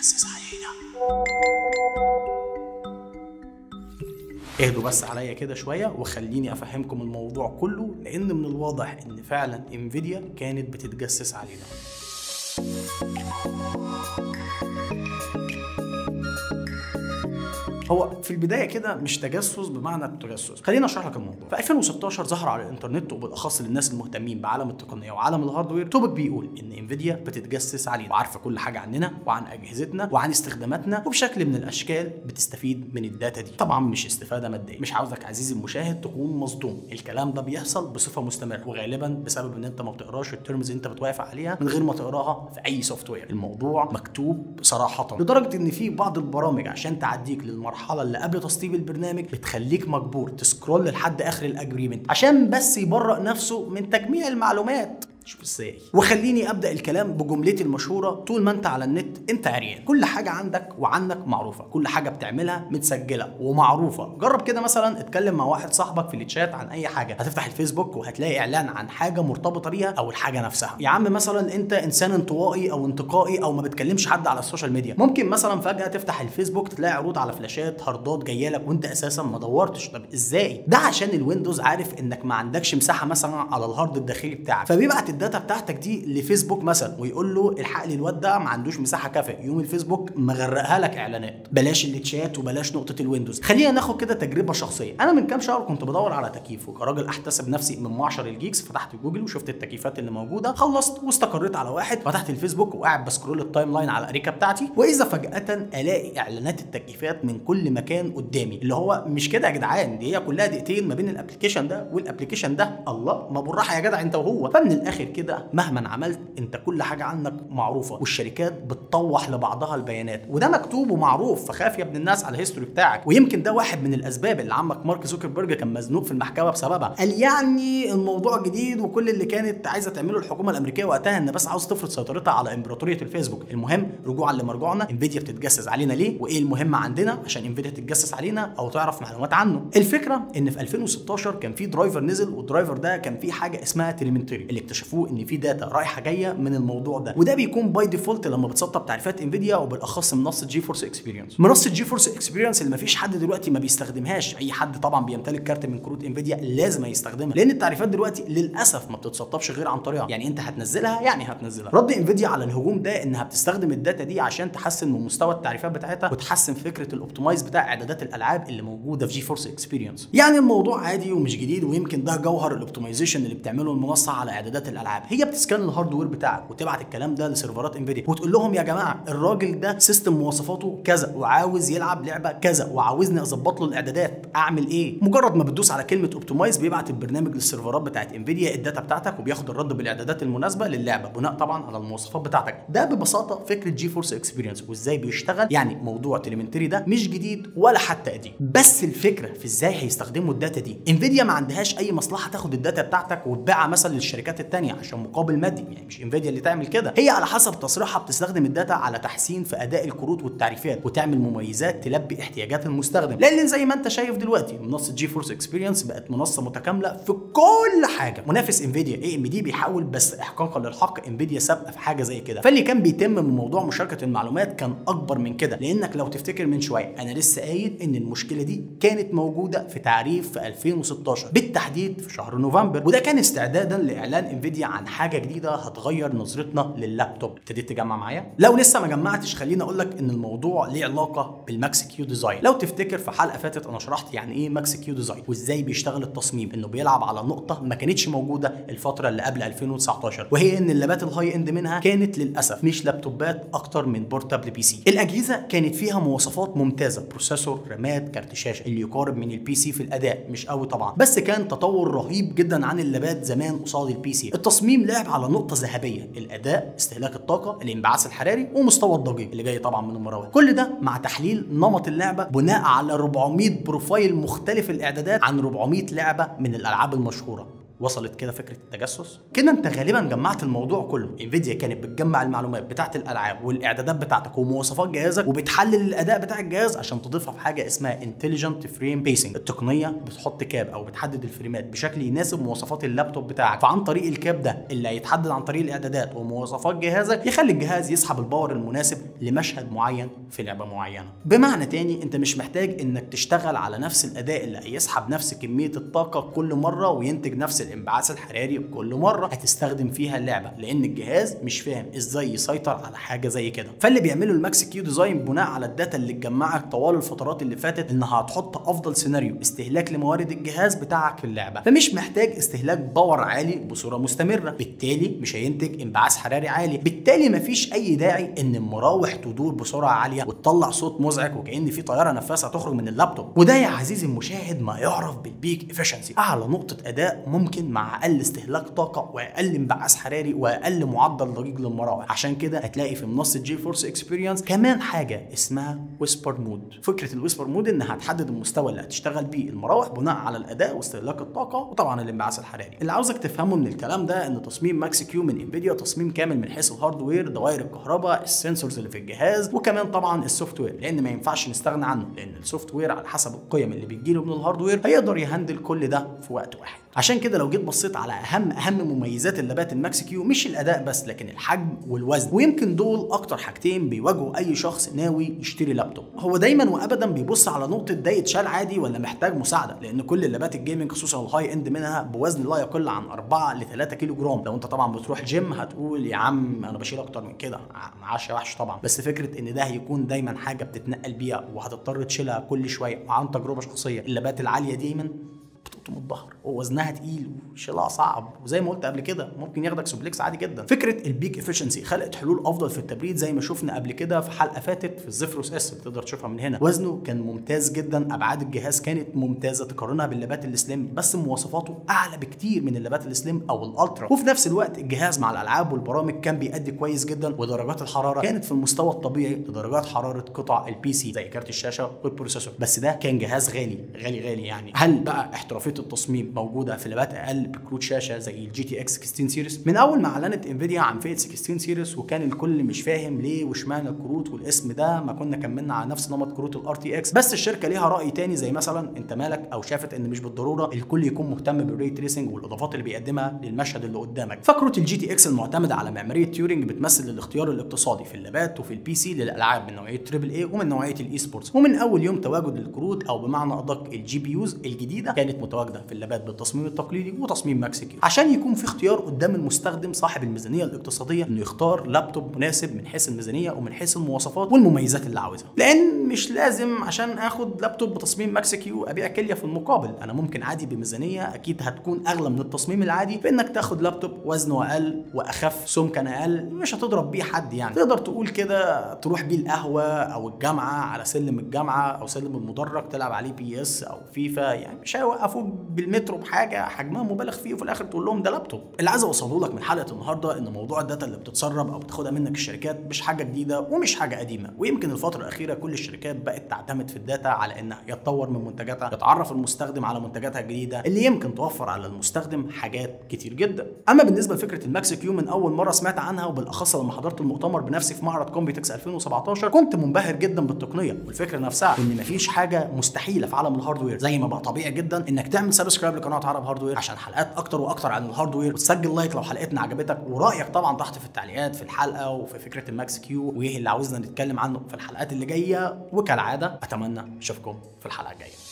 بتتجسس علينا اهدوا بس عليا كده شويه وخليني افهمكم الموضوع كله لان من الواضح ان فعلا انفيديا كانت بتتجسس علينا هو في البدايه كده مش تجسس بمعنى التجسس خلينا اشرح لك الموضوع في 2016 ظهر على الانترنت وبالاخص للناس المهتمين بعالم التقنيه وعالم الهاردوير توبك بيقول ان انفيديا بتتجسس علينا وعارفه كل حاجه عننا وعن اجهزتنا وعن استخداماتنا وبشكل من الاشكال بتستفيد من الداتا دي طبعا مش استفاده ماديه مش عاوزك عزيزي المشاهد تكون مصدوم الكلام ده بيحصل بصفه مستمره وغالبا بسبب ان انت ما بتقراش الترمز اللي انت بتوافق عليها من غير ما تقراها في اي سوفت وير الموضوع مكتوب صراحه لدرجه ان في بعض البرامج عشان تعديك للمرحله اللي قبل تسطيب البرنامج بتخليك مجبور تسكرول لحد اخر الاجريمنت عشان بس يبرأ نفسه من تجميع المعلومات شوف ازاي وخليني ابدا الكلام بجملتي المشهوره طول ما انت على النت انت عريان كل حاجه عندك وعنك معروفه كل حاجه بتعملها متسجله ومعروفه جرب كده مثلا اتكلم مع واحد صاحبك في الشات عن اي حاجه هتفتح الفيسبوك وهتلاقي اعلان عن حاجه مرتبطه بيها او الحاجه نفسها يا عم مثلا انت انسان انطوائي او انتقائي او ما بتكلمش حد على السوشيال ميديا ممكن مثلا فجاه تفتح الفيسبوك تلاقي عروض على فلاشات هاردات جايه لك وانت اساسا ما دورتش طب ازاي ده عشان الويندوز عارف انك ما عندكش مساحه مثلا على الهارد الداخلي بتاعك فبيبعت الداتا بتاعتك دي لفيسبوك مثلا ويقول له الحق لي الواد ده ما عندوش مساحه كافيه يوم الفيسبوك مغرقها لك اعلانات بلاش التشات وبلاش نقطه الويندوز خلينا ناخد كده تجربه شخصيه انا من كام شهر كنت بدور على تكييف وكراجل احتسب نفسي من معشر الجيكس فتحت جوجل وشفت التكييفات اللي موجوده خلصت واستقريت على واحد فتحت الفيسبوك وقاعد بسكرول التايم لاين على الاريكه بتاعتي واذا فجاه الاقي اعلانات التكييفات من كل مكان قدامي اللي هو مش كده يا جدعان دي هي كلها دقيقتين ما بين الابلكيشن ده والابلكيشن ده الله ما بالراحه يا جدع انت وهو فمن الاخر كده مهما عملت انت كل حاجه عنك معروفه والشركات بتطوح لبعضها البيانات وده مكتوب ومعروف فخاف يا ابن الناس على الهيستوري بتاعك ويمكن ده واحد من الاسباب اللي عمك مارك زوكربيرج كان مزنوق في المحكمه بسببها قال يعني الموضوع جديد وكل اللي كانت عايزه تعمله الحكومه الامريكيه وقتها ان بس عاوز تفرض سيطرتها على امبراطوريه الفيسبوك المهم رجوعا لمرجوعنا انفيديا بتتجسس علينا ليه وايه المهم عندنا عشان انفيديا تتجسس علينا او تعرف معلومات عنه الفكره ان في 2016 كان في درايفر نزل والدرايفر ده كان فيه حاجه اسمها تيليمنتري اللي اكتشفوه ان في داتا رايحه جايه من الموضوع ده وده بيكون باي ديفولت لما بتسطب تعريفات انفيديا وبالاخص منصه جي فورس اكسبيرينس منصه جي فورس اكسبيرينس اللي مفيش حد دلوقتي ما بيستخدمهاش اي حد طبعا بيمتلك كارت من كروت انفيديا لازم يستخدمها لان التعريفات دلوقتي للاسف ما بتتسطبش غير عن طريقها يعني انت هتنزلها يعني هتنزلها رد انفيديا على الهجوم ده انها بتستخدم الداتا دي عشان تحسن من مستوى التعريفات بتاعتها وتحسن فكره الاوبتمايز بتاع اعدادات الالعاب اللي موجوده في جي فورس اكسبيرينس يعني الموضوع عادي ومش جديد ويمكن ده جوهر الاوبتمايزيشن اللي بتعمله المنصه على اعدادات الالعاب هي بتسكان الهاردوير بتاعك وتبعت الكلام ده لسيرفرات انفيديا وتقول لهم يا جماعه الراجل ده سيستم مواصفاته كذا وعاوز يلعب لعبه كذا وعاوزني اظبط له الاعدادات اعمل ايه مجرد ما بتدوس على كلمه اوبتمايز بيبعت البرنامج للسيرفرات بتاعت انفيديا الداتا بتاعتك وبياخد الرد بالاعدادات المناسبه للعبه بناء طبعا على المواصفات بتاعتك ده ببساطه فكره جي فورس اكسبيرينس وازاي بيشتغل يعني موضوع تليمنتري ده مش جديد ولا حتى قديم بس الفكره في ازاي هيستخدموا الداتا دي انفيديا ما عندهاش اي مصلحه تاخد الداتا بتاعتك وتبيعها مثلا للشركات التانية عشان مقابل مادي يعني مش انفيديا اللي تعمل كده هي على حسب تصريحها بتستخدم الداتا على تحسين في اداء الكروت والتعريفات وتعمل مميزات تلبي احتياجات المستخدم لان زي ما انت شايف دلوقتي منصه جي فورس اكسبيرينس بقت منصه متكامله في كل حاجه منافس انفيديا اي ام دي بيحاول بس احقاقا للحق انفيديا سابقه في حاجه زي كده فاللي كان بيتم من موضوع مشاركه المعلومات كان اكبر من كده لانك لو تفتكر من شويه انا لسه قايل ان المشكله دي كانت موجوده في تعريف في 2016 بالتحديد في شهر نوفمبر وده كان استعدادا لاعلان انفيديا عن حاجه جديده هتغير نظرتنا لللابتوب ابتديت تجمع معايا لو لسه ما جمعتش خليني اقول لك ان الموضوع ليه علاقه بالماكس كيو ديزاين لو تفتكر في حلقه فاتت انا شرحت يعني ايه ماكس كيو ديزاين وازاي بيشتغل التصميم انه بيلعب على نقطه ما كانتش موجوده الفتره اللي قبل 2019 وهي ان اللابات الهاي اند منها كانت للاسف مش لابتوبات اكتر من بورتابل بي سي الاجهزه كانت فيها مواصفات ممتازه بروسيسور رامات كارت شاشه اللي يقارب من البي سي في الاداء مش قوي طبعا بس كان تطور رهيب جدا عن اللابات زمان قصاد البي سي التصميم لعب على نقطه ذهبيه الاداء استهلاك الطاقه الانبعاث الحراري ومستوى الضجيج اللي جاي طبعا من المراوح كل ده مع تحليل نمط اللعبه بناء على 400 بروفايل مختلف الاعدادات عن 400 لعبه من الالعاب المشهوره وصلت كده فكره التجسس كده انت غالبا جمعت الموضوع كله انفيديا كانت بتجمع المعلومات بتاعه الالعاب والاعدادات بتاعتك ومواصفات جهازك وبتحلل الاداء بتاع الجهاز عشان تضيفها في حاجه اسمها انتليجنت فريم بيسنج التقنيه بتحط كاب او بتحدد الفريمات بشكل يناسب مواصفات اللابتوب بتاعك فعن طريق الكاب ده اللي هيتحدد عن طريق الاعدادات ومواصفات جهازك يخلي الجهاز يسحب الباور المناسب لمشهد معين في لعبه معينه بمعنى تاني انت مش محتاج انك تشتغل على نفس الاداء اللي هيسحب نفس كميه الطاقه كل مره وينتج نفس الانبعاث الحراري كل مره هتستخدم فيها اللعبه لان الجهاز مش فاهم ازاي يسيطر على حاجه زي كده فاللي بيعمله الماكس كيو ديزاين بناء على الداتا اللي اتجمعت طوال الفترات اللي فاتت انها هتحط افضل سيناريو استهلاك لموارد الجهاز بتاعك في اللعبه فمش محتاج استهلاك باور عالي بصوره مستمره بالتالي مش هينتج انبعاث حراري عالي بالتالي مفيش اي داعي ان المراوح تدور بسرعه عاليه وتطلع صوت مزعج وكان في طياره نفاثه تخرج من اللابتوب وده يا عزيزي المشاهد ما يعرف بالبيك افشنسي اعلى نقطه اداء ممكن مع اقل استهلاك طاقه واقل انبعاث حراري واقل معدل ضجيج للمراوح عشان كده هتلاقي في منصه جي فورس اكسبيرينس كمان حاجه اسمها ويسبر مود فكره الويسبر مود انها هتحدد المستوى اللي هتشتغل بيه المراوح بناء على الاداء واستهلاك الطاقه وطبعا الانبعاث الحراري اللي عاوزك تفهمه من الكلام ده ان تصميم ماكس كيو من انفيديا تصميم كامل من حيث الهاردوير دوائر الكهرباء السنسورز اللي في الجهاز وكمان طبعا السوفت وير لان ما ينفعش نستغنى عنه لان السوفت وير على حسب القيم اللي بتجيله من الهاردوير هيقدر يهندل كل ده في وقت واحد عشان كده لو جيت بصيت على اهم اهم مميزات اللابات الماكس كيو مش الاداء بس لكن الحجم والوزن ويمكن دول اكتر حاجتين بيواجهوا اي شخص ناوي يشتري لابتوب هو دايما وابدا بيبص على نقطه ده يتشال عادي ولا محتاج مساعده لان كل اللابات الجيمنج خصوصا الهاي اند منها بوزن لا يقل عن 4 ل 3 كيلو جرام لو انت طبعا بتروح جيم هتقول يا عم انا بشيل اكتر من كده معاش يا وحش طبعا بس فكره ان ده هيكون دايما حاجه بتتنقل بيها وهتضطر تشيلها كل شويه وعن تجربه شخصيه اللابات العاليه دايما بتقطم الظهر ووزنها تقيل وشيلها صعب وزي ما قلت قبل كده ممكن ياخدك سوبليكس عادي جدا فكره البيك افشنسي خلقت حلول افضل في التبريد زي ما شفنا قبل كده في حلقه فاتت في الزفروس اس اللي تقدر تشوفها من هنا وزنه كان ممتاز جدا ابعاد الجهاز كانت ممتازه تقارنها باللابات السليم بس مواصفاته اعلى بكتير من اللابات السليم او الالترا وفي نفس الوقت الجهاز مع الالعاب والبرامج كان بيأدي كويس جدا ودرجات الحراره كانت في المستوى الطبيعي لدرجات حراره قطع البي سي زي كارت الشاشه والبروسيسور بس ده كان جهاز غالي غالي غالي يعني هل بقى احترافيه التصميم موجوده في لابات اقل بكروت شاشه زي الجي تي اكس 16 سيريس من اول ما اعلنت انفيديا عن فئه 16 سيريس وكان الكل مش فاهم ليه واشمعنى الكروت والاسم ده ما كنا كملنا على نفس نمط كروت الار تي اكس بس الشركه ليها راي تاني زي مثلا انت مالك او شافت ان مش بالضروره الكل يكون مهتم بالري تريسنج والاضافات اللي بيقدمها للمشهد اللي قدامك فكروت الجي تي اكس المعتمده على معماريه تيورينج بتمثل الاختيار الاقتصادي في اللابات وفي البي سي للالعاب من نوعيه تريبل اي ومن نوعيه الاي سبورتس ومن اول يوم تواجد الكروت او بمعنى ادق الجي بي يوز الجديده كانت متواجده في اللابات بالتصميم التقليدي وتصميم ماكس كيو عشان يكون في اختيار قدام المستخدم صاحب الميزانيه الاقتصاديه انه يختار لابتوب مناسب من حيث الميزانيه ومن حيث المواصفات والمميزات اللي عاوزها لان مش لازم عشان اخد لابتوب بتصميم ماكس كيو ابيع كليه في المقابل انا ممكن عادي بميزانيه اكيد هتكون اغلى من التصميم العادي في انك تاخد لابتوب وزنه اقل واخف سمكا اقل مش هتضرب بيه حد يعني تقدر تقول كده تروح بيه القهوه او الجامعه على سلم الجامعه او سلم المدرج تلعب عليه بي اس او فيفا يعني مش هيوقفوك بالمترو بحاجه حجمها مبالغ فيه وفي الاخر تقول لهم ده لابتوب اللي عايز اوصله لك من حلقه النهارده ان موضوع الداتا اللي بتتسرب او بتاخدها منك الشركات مش حاجه جديده ومش حاجه قديمه ويمكن الفتره الاخيره كل الشركات بقت تعتمد في الداتا على انها يتطور من منتجاتها يتعرف المستخدم على منتجاتها الجديده اللي يمكن توفر على المستخدم حاجات كتير جدا اما بالنسبه لفكره الماكس كيو من اول مره سمعت عنها وبالاخص لما حضرت المؤتمر بنفسي في معرض كومبيتكس 2017 كنت منبهر جدا بالتقنيه والفكره نفسها ان مفيش حاجه مستحيله في عالم الهاردوير زي ما بقى طبيعي جدا انك تعمل سبسكرايب لقناه عرب هاردوير عشان حلقات اكتر واكتر عن الهاردوير وتسجل لايك لو حلقتنا عجبتك ورايك طبعا تحت في التعليقات في الحلقه وفي فكره الماكس كيو وايه اللي عاوزنا نتكلم عنه في الحلقات اللي جايه وكالعاده اتمنى اشوفكم في الحلقه الجايه